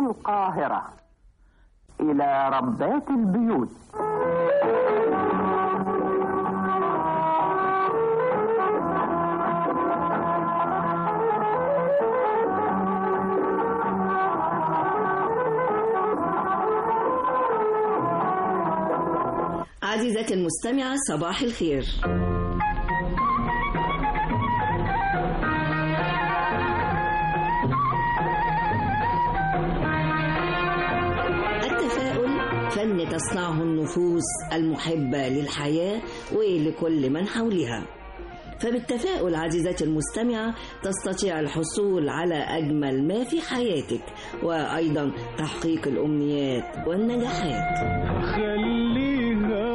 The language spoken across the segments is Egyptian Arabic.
القاهرة إلى ربات البيوت عزيزتي المستمعة صباح الخير التفاؤل فن تصنعه النفوس المحبة للحياة ولكل من حولها فبالتفاؤل عزيزتي المستمعة تستطيع الحصول على أجمل ما في حياتك وأيضا تحقيق الأمنيات والنجاحات خليها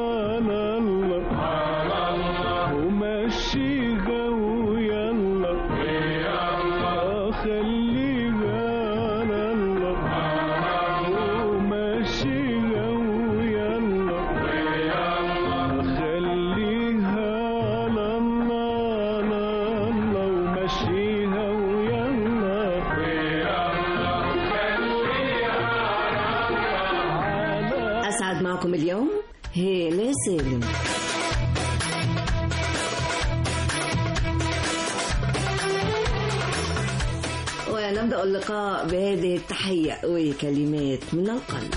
على الله ومشيها ويلا آه، خليها على الله ومشيها ويلا آه، خليها على الله على الله ومشيها ويلا أسعد معكم اليوم هيلة سالم ونبدأ اللقاء بهذه التحية وكلمات من القلب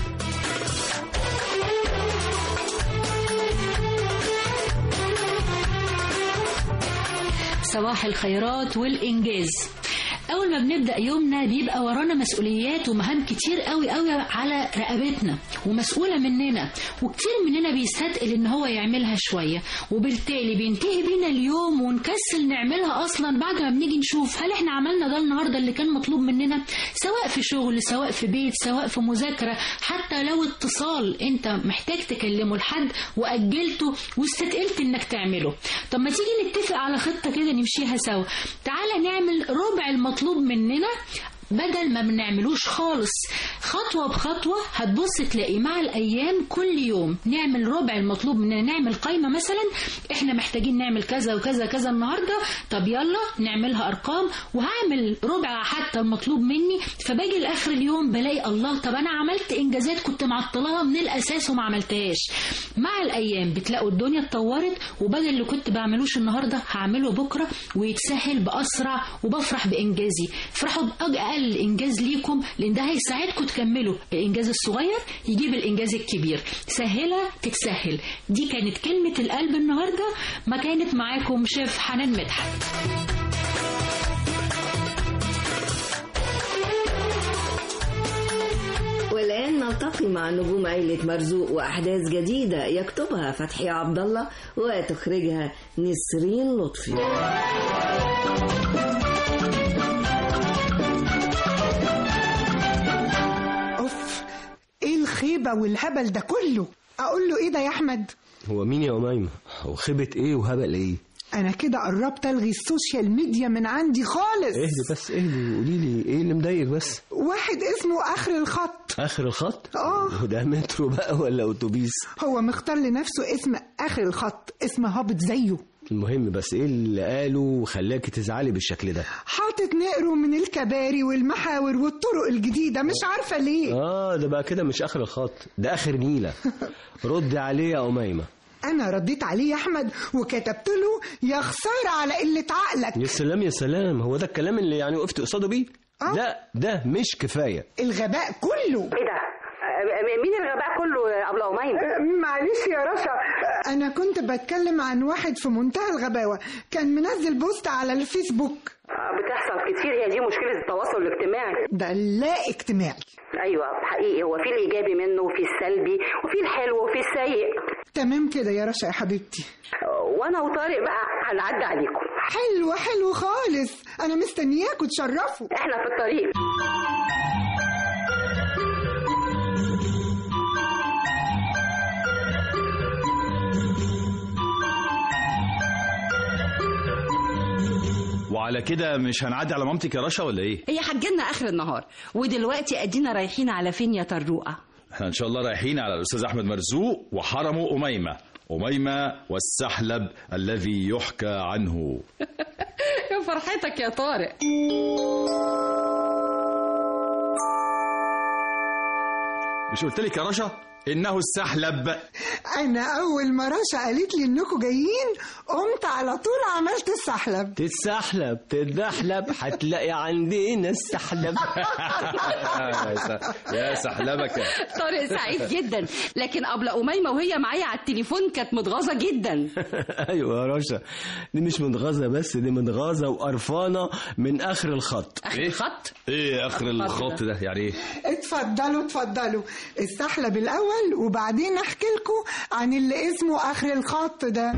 صباح الخيرات والإنجاز أول ما بنبدأ يومنا بيبقى ورانا مسؤوليات ومهام كتير قوي قوي على رقبتنا ومسؤولة مننا وكتير مننا بيستثقل إن هو يعملها شوية وبالتالي بينتهي بينا اليوم ونكسل نعملها أصلا بعد ما بنيجي نشوف هل إحنا عملنا ده النهاردة اللي كان مطلوب مننا سواء في شغل سواء في بيت سواء في مذاكرة حتى لو اتصال أنت محتاج تكلمه لحد وأجلته واستثقلت إنك تعمله طب ما تيجي نتفق على خطة كده نمشيها سوا تعالى نعمل ربع المطلوب مننا بدل ما بنعملوش خالص خطوة بخطوة هتبص تلاقي مع الأيام كل يوم نعمل ربع المطلوب مننا نعمل قايمة مثلا احنا محتاجين نعمل كذا وكذا كذا النهاردة طب يلا نعملها أرقام وهعمل ربع حتى المطلوب مني فباجي لآخر اليوم بلاقي الله طب أنا عملت إنجازات كنت معطلاها من الأساس وما عملتهاش مع الأيام بتلاقوا الدنيا اتطورت وبدل اللي كنت بعملوش النهاردة هعمله بكرة ويتسهل بأسرع وبفرح بإنجازي افرحوا بأقل إنجاز ليكم لأن ده هيساعدكم تكملوا الإنجاز الصغير يجيب الإنجاز الكبير سهلة تتسهل دي كانت كلمة القلب النهاردة ما كانت معاكم شيف حنان مدحت والآن نلتقي مع نجوم عيلة مرزوق وأحداث جديدة يكتبها فتحي عبد الله وتخرجها نسرين لطفي اوف ايه الخيبة والهبل ده كله اقول له ايه ده يا احمد هو مين يا أميمة؟ وخيبة إيه وهبل إيه؟ انا كده قربت الغي السوشيال ميديا من عندي خالص اهدي بس اهدي وقولي لي إيه اللي مضايقك بس؟ واحد اسمه اخر الخط آخر الخط؟ آه. وده مترو بقى ولا أتوبيس؟ هو مختار لنفسه اسم اخر الخط اسم هابط زيه المهم بس إيه اللي قاله وخلاكي تزعلي بالشكل ده؟ حاطط نقره من الكباري والمحاور والطرق الجديدة مش عارفة ليه آه ده بقى كده مش آخر الخط ده آخر نيلة ردي عليه يا أميمة انا رديت عليه يا احمد وكتبت له يا خسارة على قلة عقلك يا سلام يا سلام هو ده الكلام اللي يعني وقفت قصاده بيه؟ آه. لا ده مش كفاية الغباء كله ايه ده؟ آه، مين الغباء كله يا ابله اميمه؟ أه، معلش يا رشا أه، انا كنت بتكلم عن واحد في منتهى الغباوة كان منزل بوست على الفيسبوك آه، بتحصل كتير هي دي مشكله التواصل الاجتماعي ده لا اجتماعي ايوه حقيقي هو في الايجابي منه وفي السلبي وفي الحلو وفي السيء تمام كده يا رشا يا حبيبتي آه، وانا وطارق بقى هنعدي عليكم حلو حلو خالص انا مستنياكوا تشرفوا احنا في الطريق وعلى كده مش هنعدي على مامتك يا رشا ولا ايه؟ هي حجلنا اخر النهار ودلوقتي ادينا رايحين على فين يا طروقه احنا ان شاء الله رايحين على الاستاذ احمد مرزوق وحرمه اميمه اميمه والسحلب الذي يحكى عنه يا فرحتك يا طارق مش قلت لك يا رشا انه السحلب انا اول ما رشا قالت لي انكم جايين قمت على طول عملت السحلب تتسحلب تتدحلب هتلاقي عندنا السحلب يا س- يا سحلبك طارق سعيد جدا لكن أبلة أميمة وهي معايا على التليفون كانت متغاظة جدا ايوه يا رشا دي مش متغاظه بس دي متغاظه وقرفانه من اخر الخط آخر إيه؟ الخط ايه اخر الخط ده يعني ايه اتفضلوا اتفضلوا السحلب الاول وبعدين احكي لكم عن اللي اسمه اخر الخط ده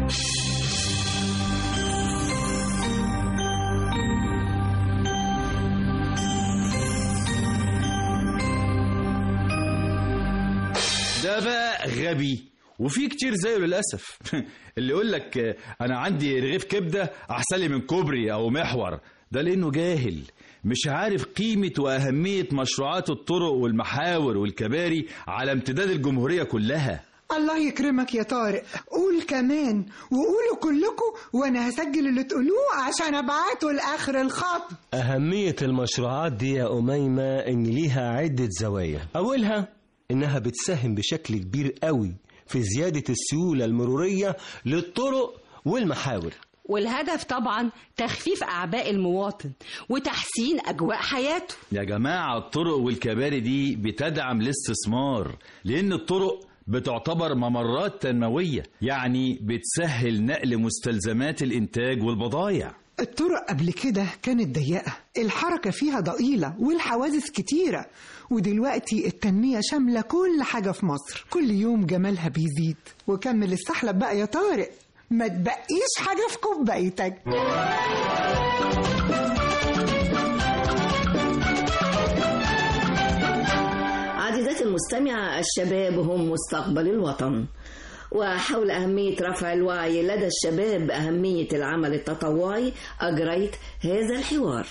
ده بقى غبي وفي كتير زيه للاسف اللي يقول لك آه، انا عندي رغيف كبده احسن لي من كوبري او محور ده لانه جاهل مش عارف قيمة وأهمية مشروعات الطرق والمحاور والكباري على امتداد الجمهورية كلها الله يكرمك يا طارق قول كمان وقولوا كلكم وانا هسجل اللي تقولوه عشان ابعته لاخر الخط أهمية المشروعات دي يا أميمة إن ليها عدة زوايا أولها إنها بتساهم بشكل كبير قوي في زيادة السيولة المرورية للطرق والمحاور والهدف طبعا تخفيف أعباء المواطن وتحسين أجواء حياته يا جماعة الطرق والكباري دي بتدعم الاستثمار لأن الطرق بتعتبر ممرات تنموية يعني بتسهل نقل مستلزمات الإنتاج والبضائع الطرق قبل كده كانت ضيقة الحركة فيها ضئيلة والحوادث كتيرة ودلوقتي التنمية شاملة كل حاجة في مصر كل يوم جمالها بيزيد وكمل السحلب بقى يا طارق ما تبقيش حاجة في كوبايتك عزيزاتي المستمعة الشباب هم مستقبل الوطن وحول أهمية رفع الوعي لدى الشباب بأهمية العمل التطوعي أجريت هذا الحوار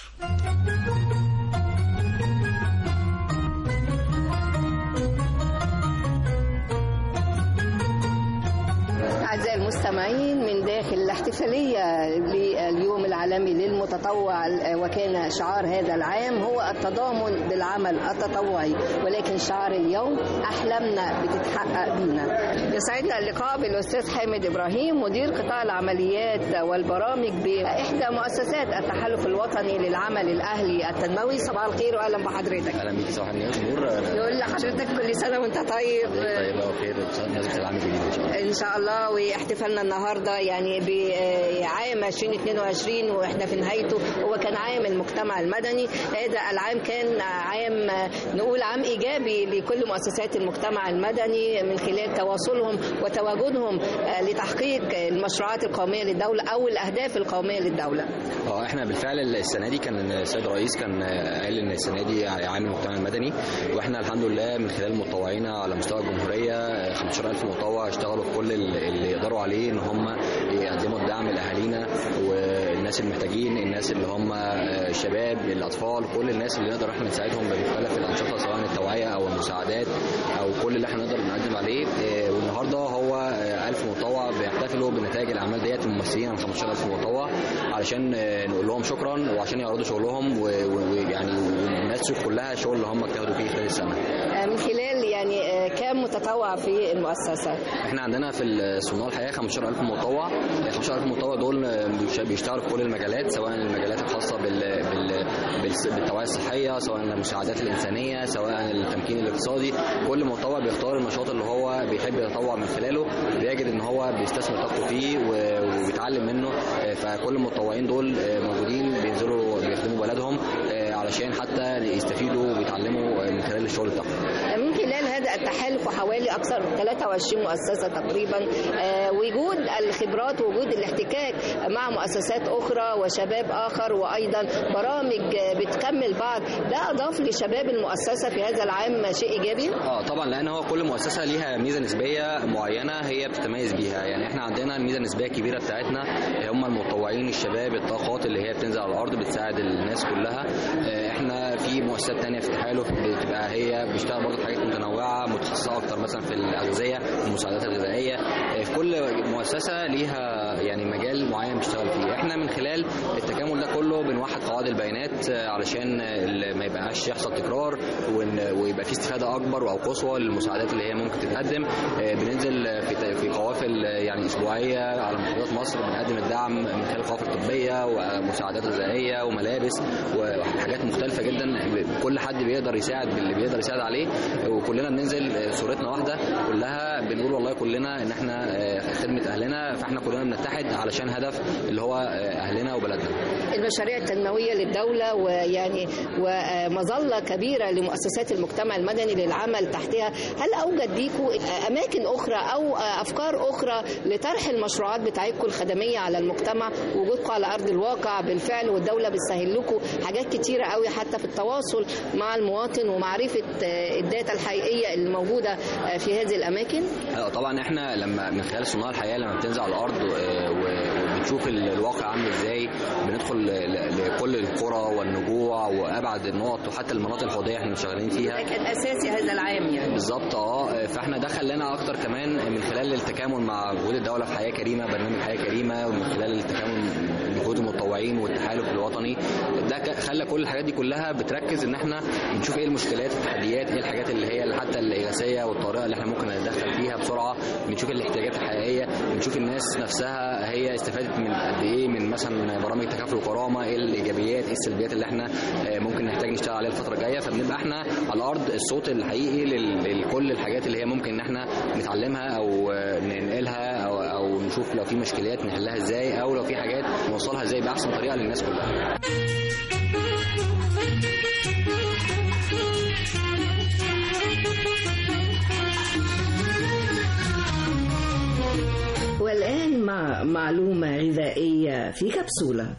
أعزائي المستمعين من داخل الاحتفالية لليوم العالمي للمتطوع وكان شعار هذا العام هو التضامن بالعمل التطوعي ولكن شعار اليوم أحلامنا بتتحقق بينا يسعدنا اللقاء بالأستاذ حامد إبراهيم مدير قطاع العمليات والبرامج بإحدى مؤسسات التحالف الوطني للعمل الأهلي التنموي صباح الخير وأهلا بحضرتك اهلا بيك صباح النور يقول لحضرتك كل سنة وأنت طيب طيب وخير بمناسبه العام الجديد ان شاء الله ان شاء الله واحتفالنا النهارده يعني بعام 2022 واحنا في نهايته هو كان عام المجتمع المدني هذا العام كان عام نقول عام ايجابي لكل مؤسسات المجتمع المدني من خلال تواصلهم وتواجدهم لتحقيق المشروعات القوميه للدوله او الاهداف القوميه للدوله. اه احنا بالفعل السنه دي كان السيد الرئيس كان قال ان السنه دي عام المجتمع المدني واحنا الحمد لله من خلال متطوعينا على مستوى الجمهوريه 15000 متطوع اشتغلوا في كل اللي يقدروا عليه ان هم يقدموا الدعم لاهالينا والناس المحتاجين الناس اللي هم الشباب الاطفال كل الناس اللي نقدر احنا نساعدهم بمختلف الانشطه سواء التوعيه او المساعدات او كل اللي احنا نقدر نقدم عليه اه، والنهارده هو اه، 1000 متطوع بيحتفلوا بنتائج الاعمال ديت الممثلين عن 15000 متطوع علشان اه، نقول لهم شكرا وعشان يعرضوا شغلهم و- و- ويعني والناس تشوف كلها الشغل اللي هم اجتهدوا فيه خلال السنه من خلال يعني كم متطوع في المؤسسه؟ احنا عندنا في الصناعه الحقيقه 15000 متطوع ال 15000 متطوع دول بيش- بيشتغلوا في كل المجالات سواء المجالات الخاصه بال... بال... بال- بالتوعيه الصحيه سواء المساعدات الانسانيه سواء التمكين الاقتصادي كل متطوع بيختار النشاط اللي هو بيحب يتطوع من خلاله بيجد ان هو بيستثمر طاقته فيه و- وبيتعلم منه اه، فكل المتطوعين دول اه، موجودين بينزلوا بيخدموا بلدهم اه، علشان حتى يستفيدوا ويتعلموا اه، من خلال الشغل بتاعهم من خلال هذا التحالف وحوالي أكثر من 23 مؤسسة تقريبا آه، وجود الخبرات وجود الاحتكاك مع مؤسسات أخرى وشباب آخر وأيضا برامج آه، بتكمل بعض ده أضاف لشباب المؤسسة في هذا العام شيء إيجابي اه طبعا لان هو كل مؤسسه ليها ميزه نسبيه معينه هي بتتميز بيها يعني احنا عندنا الميزه النسبيه الكبيره بتاعتنا هم المتطوعين الشباب الطاقات اللي هي بتنزل على الارض بتساعد الناس كلها آه، احنا في مؤسسات تانية في التحالف بتبقى هي بتشتغل برضه في حاجات متنوعه الجامعه متخصصه اكتر مثلا في الاغذيه والمساعدات الغذائيه آه، في كل مؤسسه ليها يعني مجال معين بيشتغل فيه احنا من خلال التكامل ده كله بنوحد قواعد البيانات آه، علشان آه، ما يبقاش يحصل تكرار وإن- ويبقى في استفاده اكبر او قصوى للمساعدات اللي هي ممكن تتقدم آه، بننزل في ت- في قوافل آه، يعني اسبوعيه على محافظات مصر بنقدم الدعم من خلال قوافل طبيه ومساعدات غذائيه وملابس وحاجات مختلفه جدا كل حد بيقدر يساعد باللي بيقدر يساعد عليه وكلنا بننزل آه، صورتنا واحده كلها بنقول والله كلنا ان احنا آه، خدمه اهلنا فاحنا كلنا بنتحد علشان هدف اللي هو آه، اهلنا وبلدنا المشاريع التنموية للدولة ويعني ومظلة كبيرة لمؤسسات المجتمع المدني للعمل تحتها هل أوجد ليكوا أماكن أخرى أو أفكار أخرى لطرح المشروعات بتاعتكم الخدمية على المجتمع وجودكم على أرض الواقع بالفعل والدولة بتسهل لكم حاجات كتيرة قوي حتى في التواصل مع المواطن ومعرفة الداتا الحقيقية اللي موجودة في هذه الأماكن آه، طبعا احنا لما من خلال صناع الحياه لما بتنزل على الارض آه، و- وبتشوف ال- الواقع عامل ازاي بندخل ل- لكل القرى والنجوع وابعد النقط وحتى المناطق الحدوديه احنا شغالين فيها كان أساسي هذا العام يعني بالظبط اه فاحنا ده خلانا اكتر كمان من خلال التكامل مع جهود الدوله في حياه كريمه برنامج حياه كريمه ومن خلال التكامل بجهود المتطوعين والتحالف الوطني ده ك- خلى كل الحاجات دي كلها بتركز ان احنا بنشوف ايه المشكلات التحديات ايه الحاجات اللي هي حتى الاغاثيه والطريقه اللي احنا ممكن نتدخل فيها بسرعه بنشوف الاحتياجات الحقيقيه بنشوف الناس نفسها هي استفادت من قد ايه من مثلا برامج تكافل وكرامه ايه الايجابيات ايه السلبيات اللي احنا آه، ممكن نحتاج نشتغل عليها الفتره الجايه فبنبقى احنا على الارض الصوت الحقيقي لل- لكل الحاجات اللي هي ممكن ان احنا نتعلمها او آه، ننقلها او او نشوف لو في مشكلات نحلها ازاي او لو في حاجات نوصلها ازاي باحسن طريقه للناس كلها والآن مع معلومة غذائية في كبسولة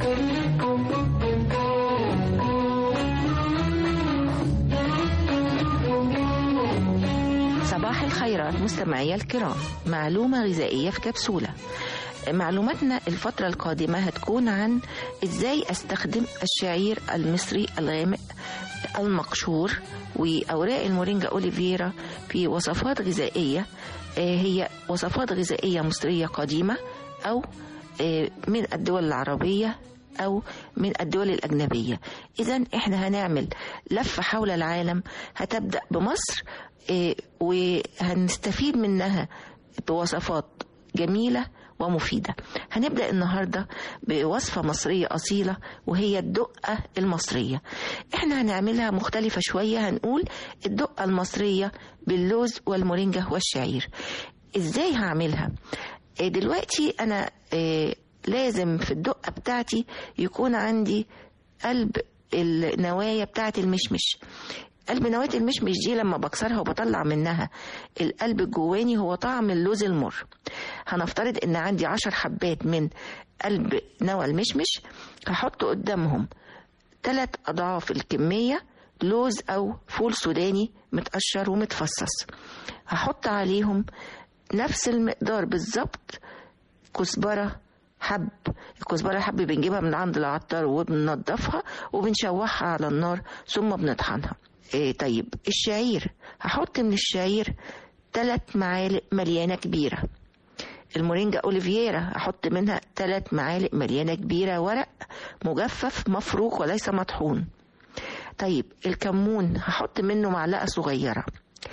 صباح الخيرات مستمعي الكرام معلومة غذائية في كبسولة معلوماتنا الفترة القادمة هتكون عن ازاي استخدم الشعير المصري الغامق المقشور وأوراق المورينجا أوليفيرا في وصفات غذائية آه، هي وصفات غذائية مصرية قديمة أو آه، من الدول العربية أو من الدول الأجنبية إذا إحنا هنعمل لفة حول العالم هتبدأ بمصر آه، وهنستفيد منها بوصفات جميلة ومفيدة هنبدأ النهاردة بوصفة مصرية أصيلة وهي الدقة المصرية احنا هنعملها مختلفة شوية هنقول الدقة المصرية باللوز والمورينجا والشعير ازاي هعملها آه، دلوقتي انا آه، لازم في الدقة بتاعتي يكون عندي قلب النوايا بتاعت المشمش قلب نواة المشمش دي لما بكسرها وبطلع منها القلب الجواني هو طعم اللوز المر هنفترض ان عندي عشر حبات من قلب نوى المشمش هحط قدامهم ثلاث اضعاف الكمية لوز او فول سوداني متقشر ومتفصص هحط عليهم نفس المقدار بالظبط كزبرة حب الكزبرة الحب بنجيبها من عند العطار وبننضفها وبنشوحها على النار ثم بنطحنها إيه طيب الشعير هحط من الشعير ثلاث معالق مليانة كبيرة المورينجا اوليفيرا احط منها ثلاث معالق مليانه كبيره ورق مجفف مفروك وليس مطحون طيب الكمون هحط منه معلقه صغيره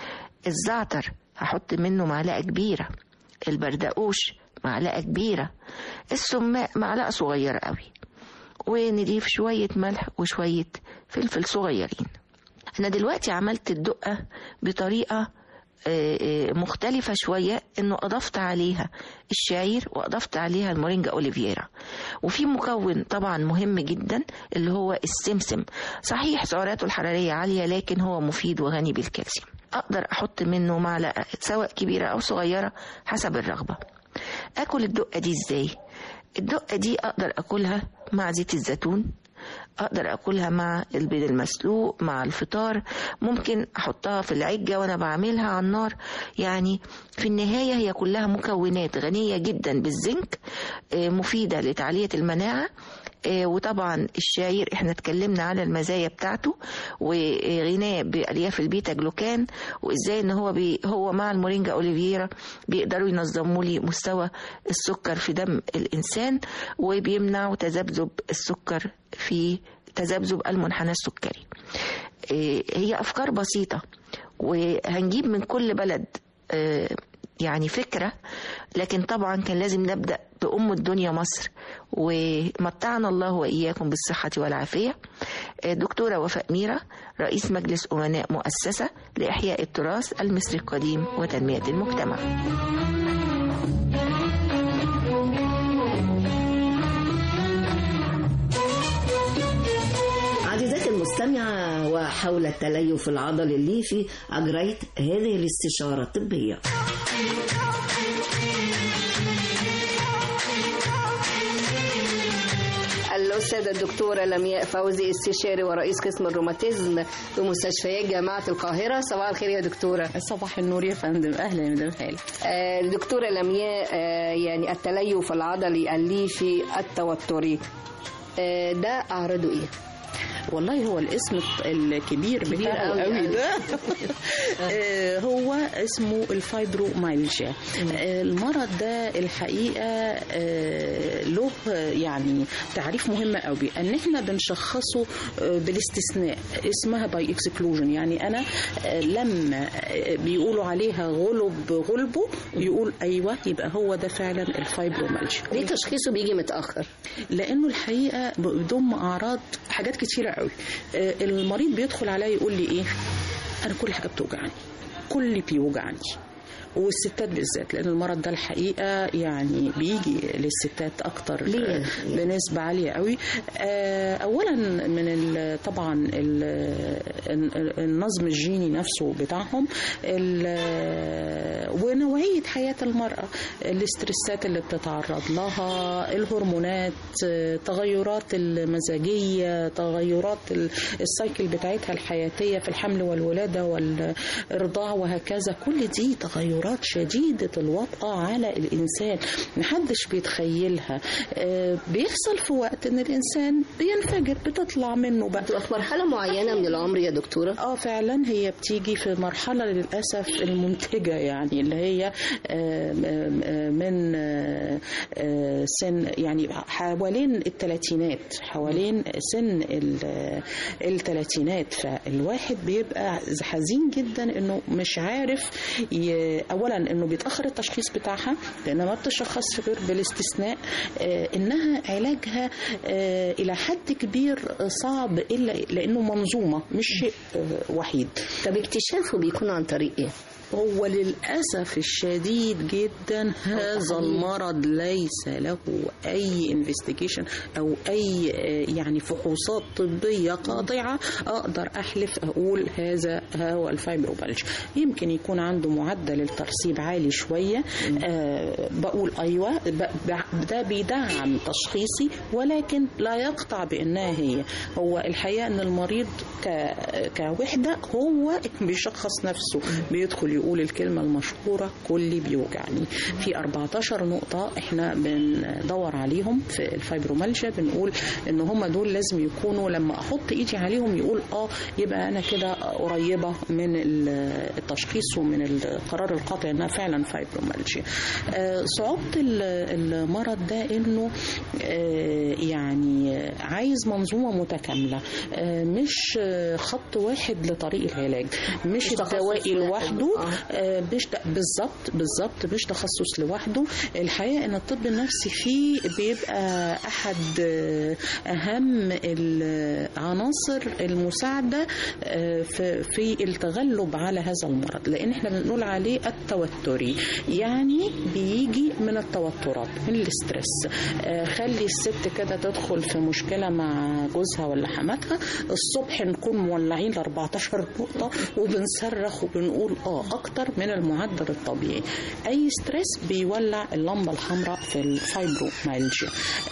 الزعتر هحط منه معلقه كبيره البردقوش معلقه كبيره السماق معلقه صغيره قوي ونضيف شويه ملح وشويه فلفل صغيرين انا دلوقتي عملت الدقه بطريقه آه، آه، مختلفة شوية انه اضفت عليها الشعير واضفت عليها المورينجا اوليفيرا وفي مكون طبعا مهم جدا اللي هو السمسم صحيح سعراته الحرارية عالية لكن هو مفيد وغني بالكالسيوم اقدر احط منه معلقة سواء كبيرة او صغيرة حسب الرغبة اكل الدقة دي ازاي الدقة دي اقدر اكلها مع زيت الزيتون اقدر اكلها مع البيض المسلوق مع الفطار ممكن احطها في العجة وانا بعملها على النار يعني في النهاية هي كلها مكونات غنية جدا بالزنك آه، مفيدة لتعلية المناعة آه، وطبعا الشعير احنا اتكلمنا على المزايا بتاعته وغناه بالياف البيتا جلوكان وازاي ان هو بي هو مع المورينجا اوليفيرا بيقدروا ينظموا لي مستوى السكر في دم الانسان وبيمنعوا تذبذب السكر في تذبذب المنحنى السكري آه، هي افكار بسيطه وهنجيب من كل بلد آه، يعني فكرة لكن طبعا كان لازم نبدأ بأم الدنيا مصر ومتعنا الله وإياكم بالصحة والعافية آه، دكتورة وفاء ميرا رئيس مجلس أمناء مؤسسة لإحياء التراث المصري القديم وتنمية المجتمع عزيزاتي المستمعة وحول التليف العضلي الليفي أجريت هذه الاستشارة الطبية الأستاذة الدكتورة لمياء فوزي استشاري ورئيس قسم الروماتيزم بمستشفيات جامعة القاهرة صباح الخير يا دكتورة صباح النور يا فندم أهلا يا مدام خالد آه، دكتورة لمياء آه، يعني التليف العضلي الليفي التوتري آه، ده أعراضه إيه؟ والله هو الاسم الكبير كبير بتاعه قوي قوي قوي. ده آه، هو اسمه الفايبرومايلجيا آه، المرض ده الحقيقه آه، له يعني تعريف مهم قوي ان احنا بنشخصه آه، بالاستثناء اسمها باي اكسكلوجن يعني انا آه، لما آه، بيقولوا عليها غلب غلبه يقول ايوه يبقى هو ده فعلا الفايبرومايلجيا ليه تشخيصه بيجي متأخر؟ لانه الحقيقه بيضم اعراض حاجات كتيره قوي آه، المريض بيدخل عليا يقول لي ايه انا كل حاجه بتوجعني كل بيوجعني والستات بالذات لان المرض ده الحقيقه يعني بيجي للستات اكتر ليه؟ بنسبه عاليه قوي آه، اولا من ال- طبعا ال- ال- النظم الجيني نفسه بتاعهم ال- ونوعيه حياه المراه الاسترسات اللي بتتعرض لها الهرمونات آه، تغيرات المزاجيه تغيرات ال- السايكل بتاعتها الحياتيه في الحمل والولاده والرضاع وهكذا كل دي تغيرات شديده الوطأه على الانسان محدش بيتخيلها آه، بيحصل في وقت ان الانسان بينفجر بتطلع منه بقى بتبقى في مرحلة معينة من العمر يا دكتورة؟ اه فعلا هي بتيجي في مرحلة للأسف المنتجة يعني اللي هي آه، آه، آه، من آه، آه، سن يعني حوالين الثلاثينات حوالين سن ال- الثلاثينات فالواحد بيبقى حزين جدا انه مش عارف ي... اولا انه بيتاخر التشخيص بتاعها لانها ما بتشخص غير بالاستثناء آه، انها علاجها آه، الى حد كبير صعب الا لانه منظومه مش شيء آه، وحيد طب اكتشافه بيكون عن طريق ايه؟ هو للأسف الشديد جدا هذا المرض ليس له أي انفستيجيشن أو أي آه، يعني فحوصات طبية قاطعة أقدر أحلف أقول هذا هو الفايبروبالج يمكن يكون عنده معدل الترسيب عالي شوية آه بقول أيوة ب- ب- ده بيدعم تشخيصي ولكن لا يقطع بأنها هي هو الحقيقة أن المريض ك... كوحدة هو بيشخص نفسه بيدخل يقول الكلمة المشهورة كلي بيوجعني في 14 نقطة احنا بندور عليهم في الفايبرومالجيا بنقول ان هم دول لازم يكونوا لما احط ايدي عليهم يقول اه يبقى انا كده قريبة من ال- التشخيص ومن القرار القاطع انها فعلا فايبرومالجيا آه، صعوبة ال- المرض ده انه آه، يعني عايز منظومة متكاملة آه، مش آه، خط واحد لطريق العلاج مش مش تخصص الدوائي واحد. لوحده آه. آه، مش ده- بالظبط بالظبط مش تخصص لوحده الحقيقه ان الطب النفسي فيه بيبقى احد آه، اهم العناصر المساعده آه، في في التغلب على هذا المرض لان احنا بنقول عليه التوتري يعني بيجي من التوترات من الاسترس آه، خلي الست كده تدخل في مشكله مع جوزها ولا حماتها الصبح نكون مولعين ل 14 نقطه وبنصرخ وبنقول اه اكتر من المعدل الطبيعي اي ستريس بيولع اللمبه الحمراء في الفايبرومالجيا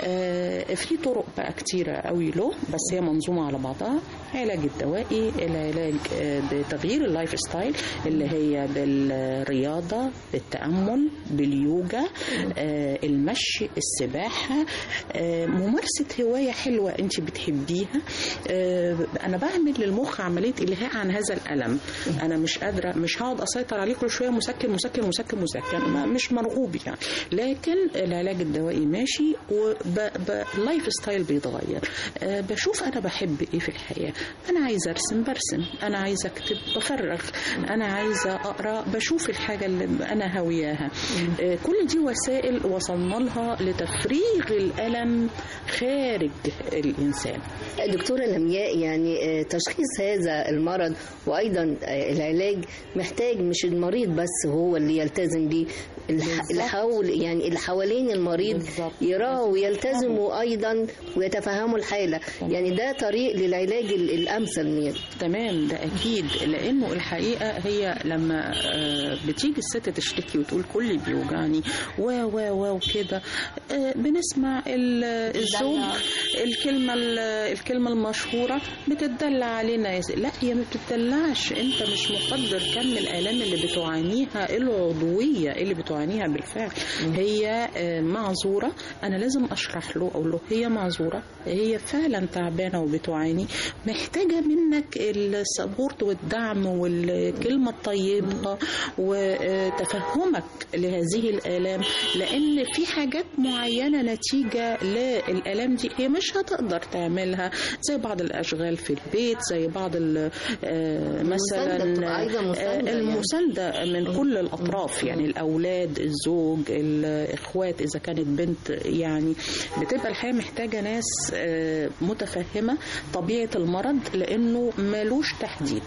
آه في طرق بقى كتيره قوي له بس هي منظومه على بعضها العلاج الدوائي العلاج آه بتغيير اللايف ستايل اللي هي بال بالرياضة بالتأمل باليوجا آه، المشي السباحة آه، ممارسة هواية حلوة أنت بتحبيها آه، أنا بعمل للمخ عملية إلهاء عن هذا الألم أنا مش قادرة مش هقعد أسيطر عليه كل شوية مسكن مسكن مسكن مسكن ما- مش مرغوب يعني لكن العلاج الدوائي ماشي واللايف ستايل بيتغير آه، بشوف أنا بحب إيه في الحياة أنا عايزة أرسم برسم أنا عايزة أكتب بفرغ أنا عايزة أقرأ بشوف الحاجة اللي أنا هاوياها آه، كل دي وسائل وصلنا لها لتفريغ الألم خارج الإنسان دكتورة لمياء يعني آه، تشخيص هذا المرض وأيضا آه، العلاج محتاج مش المريض بس هو اللي يلتزم بيه الح- اللي حول يعني اللي حوالين المريض يراه ويلتزموا أيضا ويتفهموا الحالة يعني ده طريق للعلاج ال- الأمثل مير تمام ده اكيد لانه الحقيقه هي لما آه، بتيجي الست تشتكي وتقول كلي بيوجعني و و و وكده آه، بنسمع ال- الزوج الكلمه ال- الكلمه المشهوره بتدلع علينا يا س- لا هي ما بتدلعش انت مش مقدر كم الالام اللي بتعانيها العضويه اللي بتعانيها بالفعل هي آه، معذوره انا لازم اشرح له اقول له هي معذوره هي فعلا تعبانه وبتعاني محتاجه منك السبورت والدعم والكلمه الطيبه وتفهمك لهذه الالام لان في حاجات معينه نتيجه للالام دي هي مش هتقدر تعملها زي بعض الاشغال في البيت زي بعض ال- آه، مثلا المساندة بتبقى أيضا مساندة آه، يعني. المسانده من كل الاطراف يعني الاولاد الزوج الاخوات اذا كانت بنت يعني بتبقى الحياه محتاجه ناس آه، متفهمه طبيعه المرض لانه ملوش تحديد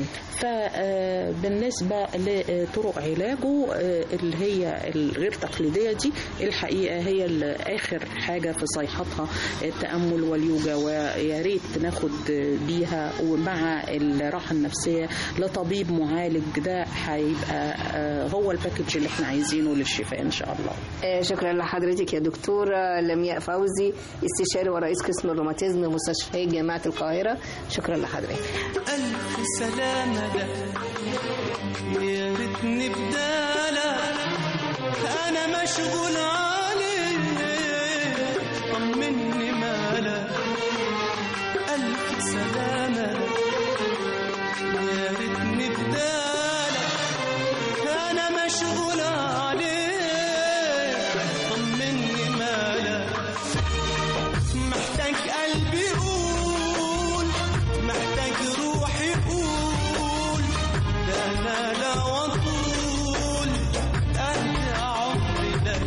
فبالنسبه لطرق علاجه آه، اللي هي الغير تقليديه دي الحقيقه هي ال- اخر حاجه في صيحتها التامل واليوجا ويا ريت ناخد بيها ومع الراحه النفسيه لطبيب معالج ده هيبقى آه، هو الباكج اللي احنا عايزينه للشفاء ان شاء الله آه، شكرا لحضرتك يا دكتورة لمياء فوزي استشاري ورئيس قسم الروماتيزم مستشفى جامعة القاهرة شكرا لحضرتك ألف سلامة لك يا ريتني بدالك أنا مشغول عليك طمني مالك ألف سلامة لك يا ريتني بدالك أنا مشغول عليك طمني مالك محتاج قلبي يقول محتاج روحي يقول ده انا لا وطول قد عمري ده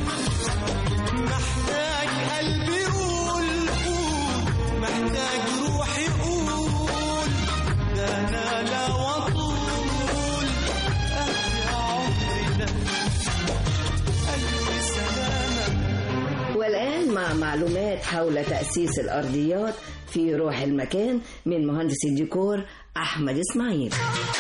محتاج قلبي يقول قول محتاج روحي يقول ده انا لا وطول قد عمري ده ألف سلامة والآن مع معلومات حول تأسيس الأرضيات في روح المكان من مهندس الديكور أحمد إسماعيل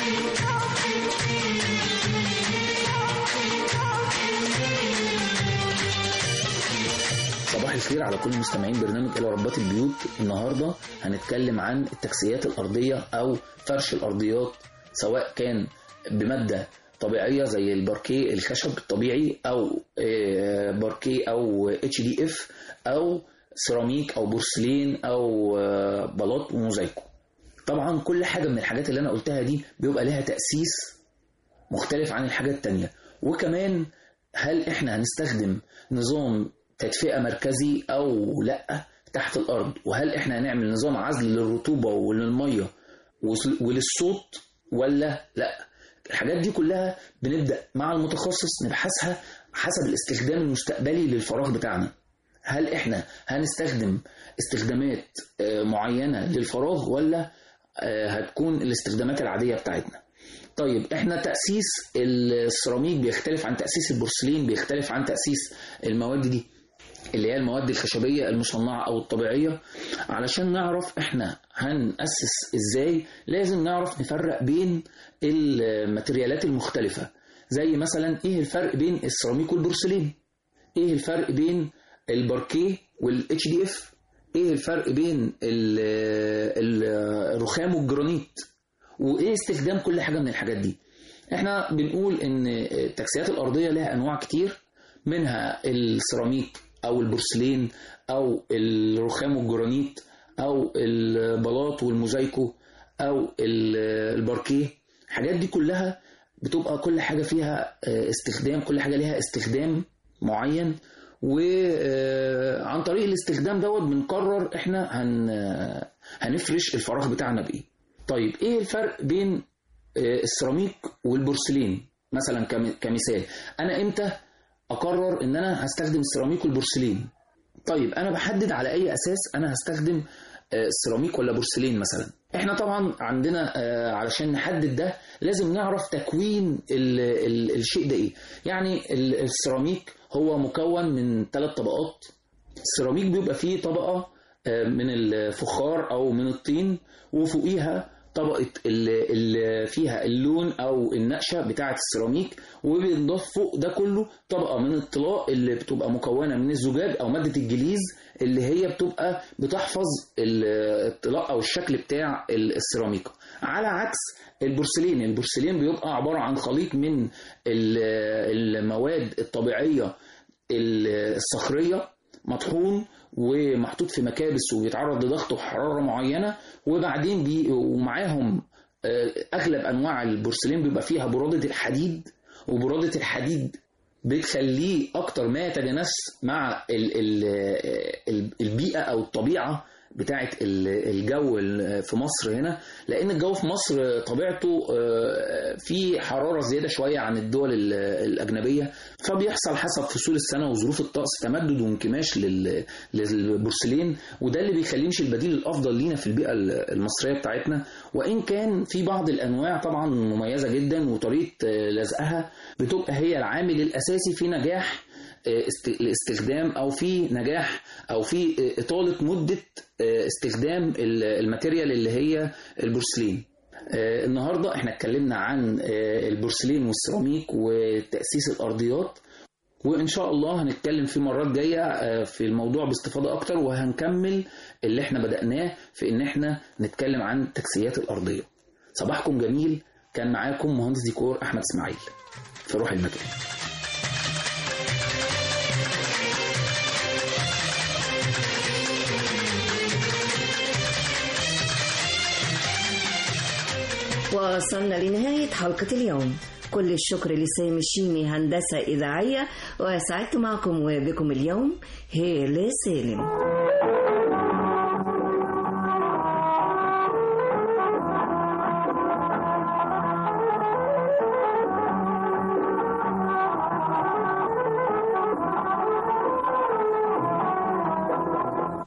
صباح الخير على كل مستمعين برنامج إلى ربات البيوت النهاردة هنتكلم عن التكسيات الأرضية أو فرش الأرضيات سواء كان بمادة طبيعية زي الباركيه الخشب الطبيعي أو آه، باركيه أو اتش دي اف أو سيراميك أو بورسلين أو آه، بلاط وموزايكو طبعا كل حاجة من الحاجات اللي أنا قلتها دي بيبقى لها تأسيس مختلف عن الحاجات التانية وكمان هل احنا هنستخدم نظام تدفئة مركزي او لا تحت الارض وهل احنا هنعمل نظام عزل للرطوبة وللمية وس- وللصوت ولا لا الحاجات دي كلها بنبدأ مع المتخصص نبحثها حسب الاستخدام المستقبلي للفراغ بتاعنا هل احنا هنستخدم استخدامات آه، معينة للفراغ ولا آه، هتكون الاستخدامات العادية بتاعتنا طيب احنا تأسيس السيراميك بيختلف عن تأسيس البورسلين بيختلف عن تأسيس المواد دي اللي هي المواد الخشبية المصنعة أو الطبيعية علشان نعرف احنا هنأسس ازاي لازم نعرف نفرق بين الماتريالات المختلفة زي مثلا ايه الفرق بين السيراميك والبورسلين ايه الفرق بين الباركيه والاتش دي اف ايه الفرق بين ال- ال- الرخام والجرانيت وايه استخدام كل حاجه من الحاجات دي احنا بنقول ان التكسيات الارضيه لها انواع كتير منها السيراميك او البورسلين او الرخام والجرانيت او البلاط والموزايكو او ال- الباركيه الحاجات دي كلها بتبقى كل حاجه فيها آه، استخدام كل حاجه ليها استخدام معين وعن طريق الاستخدام دوت بنقرر احنا هن هنفرش الفراغ بتاعنا بايه طيب ايه الفرق بين آه، السيراميك والبورسلين مثلا كم- كمثال انا امتى اقرر ان انا هستخدم السيراميك والبورسلين طيب انا بحدد على اي اساس انا هستخدم آه، سيراميك ولا بورسلين مثلا احنا طبعا عندنا آه، علشان نحدد ده لازم نعرف تكوين ال ال الشيء ده ايه يعني ال- السيراميك هو مكون من ثلاث طبقات السيراميك بيبقى فيه طبقة آه، من الفخار او من الطين وفوقيها طبقة اللي فيها اللون أو النقشة بتاعة السيراميك وبينضاف فوق ده كله طبقة من الطلاء اللي بتبقى مكونة من الزجاج أو مادة الجليز اللي هي بتبقى بتحفظ ال- الطلاء أو الشكل بتاع ال- السيراميك على عكس البورسلين البورسلين بيبقى عبارة عن خليط من ال- المواد الطبيعية ال- الصخرية مطحون ومحطوط في مكابس وبيتعرض لضغط وحرارة معينة وبعدين بي ومعاهم آه، أغلب أنواع البورسلين بيبقى فيها برادة الحديد وبرادة الحديد بتخليه أكتر ما يتجانس مع ال ال ال البيئة أو الطبيعة بتاعة ال- الجو ال- في مصر هنا لأن الجو في مصر طبيعته آه، في حرارة زيادة شوية عن الدول ال- الأجنبية فبيحصل حسب فصول السنة وظروف الطقس تمدد وانكماش لل- للبورسلين وده اللي بيخليه مش البديل الأفضل لينا في البيئة المصرية بتاعتنا وإن كان في بعض الأنواع طبعا مميزة جدا وطريقة آه، لزقها بتبقى هي العامل الأساسي في نجاح آه، است- الاستخدام او في نجاح او في آه، اطاله مده آه، استخدام ال- الماتيريال اللي هي البورسلين آه، النهارده احنا اتكلمنا عن آه، البورسلين والسيراميك وتاسيس الارضيات وان شاء الله هنتكلم في مرات جايه آه، في الموضوع باستفاضه اكتر وهنكمل اللي احنا بداناه في ان احنا نتكلم عن التكسيات الارضيه صباحكم جميل كان معاكم مهندس ديكور احمد اسماعيل في روح المكان وصلنا لنهاية حلقة اليوم كل الشكر لسامي الشيمي هندسة إذاعية وسعدت معكم وبكم اليوم هيلة سالم